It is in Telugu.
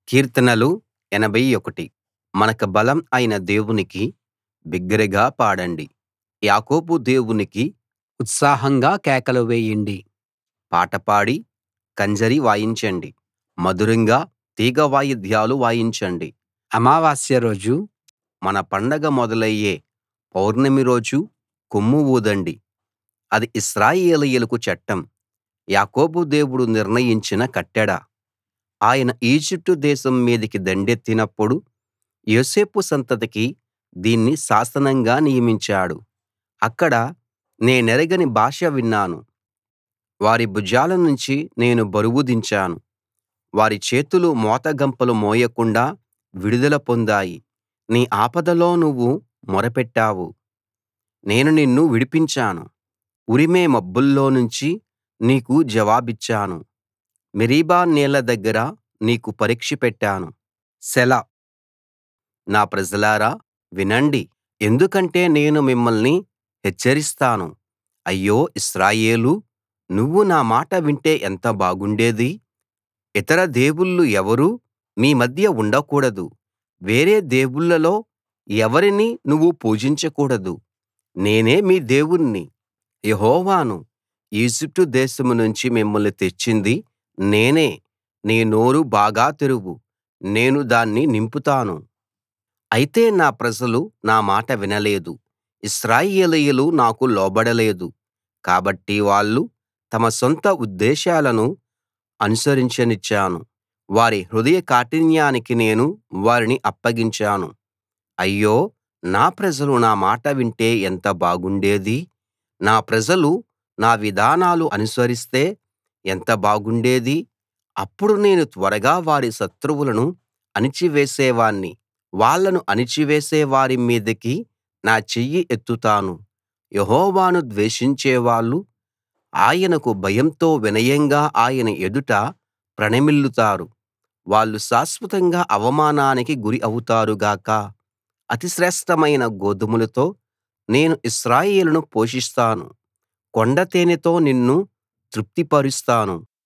కీర్తనలు 81 మనకు బలం అయిన దేవునికి బిగ్గరగా పాడండి యాకోబు దేవునికి ఉత్సాహంగా కేకలు వేయండి పాట పాడి కంజరి వాయించండి మధురంగా తీగ వాయిద్యాలు వాయించండి అమావాస్య రోజు మన పండగ మొదలయ్యే పౌర్ణమి రోజు కొమ్ము ఊదండి అది ఇశ్రాయేలీయులకు చట్టం యాకోబు దేవుడు నిర్ణయించిన కట్టడ ఆయన ఈజిప్టు దేశం మీదికి దండెత్తినప్పుడు యోసేపు సంతతికి దీన్ని శాసనంగా నియమించాడు అక్కడ నేనెరగని భాష విన్నాను వారి భుజాల నుంచి నేను బరువు దించాను వారి చేతులు మోతగంపలు మోయకుండా విడుదల పొందాయి నీ ఆపదలో నువ్వు మొరపెట్టావు నేను నిన్ను విడిపించాను ఉరిమే మబ్బుల్లో నుంచి నీకు జవాబిచ్చాను మెరీబా నీళ్ల దగ్గర నీకు పరీక్ష పెట్టాను సెలా నా ప్రజలారా వినండి ఎందుకంటే నేను మిమ్మల్ని హెచ్చరిస్తాను అయ్యో ఇశ్రాయేలూ నువ్వు నా మాట వింటే ఎంత బాగుండేది ఇతర దేవుళ్ళు ఎవరూ మీ మధ్య ఉండకూడదు వేరే దేవుళ్ళలో ఎవరినీ నువ్వు పూజించకూడదు నేనే మీ దేవుణ్ణి యెహోవాను ఈజిప్టు దేశం నుంచి మిమ్మల్ని తెచ్చింది నేనే నీ నోరు బాగా తెరువు నేను దాన్ని నింపుతాను అయితే నా ప్రజలు నా మాట వినలేదు ఇశ్రాయేలీయులు నాకు లోబడలేదు కాబట్టి వాళ్ళు తమ సొంత ఉద్దేశాలను అనుసరించనిచ్చాను వారి హృదయ కాఠిన్యానికి నేను వారిని అప్పగించాను అయ్యో నా ప్రజలు నా మాట వింటే ఎంత బాగుండేది నా ప్రజలు నా విధానాలు అనుసరిస్తే ఎంత బాగుండేది అప్పుడు నేను త్వరగా వారి శత్రువులను అణిచివేసేవాణ్ణి వాళ్ళను అణిచివేసే వారి మీదికి నా చెయ్యి ఎత్తుతాను యెహోవాను ద్వేషించేవాళ్ళు ఆయనకు భయంతో వినయంగా ఆయన ఎదుట ప్రణమిల్లుతారు వాళ్ళు శాశ్వతంగా అవమానానికి గురి అవుతారు గాక అతి శ్రేష్ఠమైన గోధుమలతో నేను ఇశ్రాయేలును పోషిస్తాను కొండ తేనెతో నిన్ను తృప్తిపరుస్తాను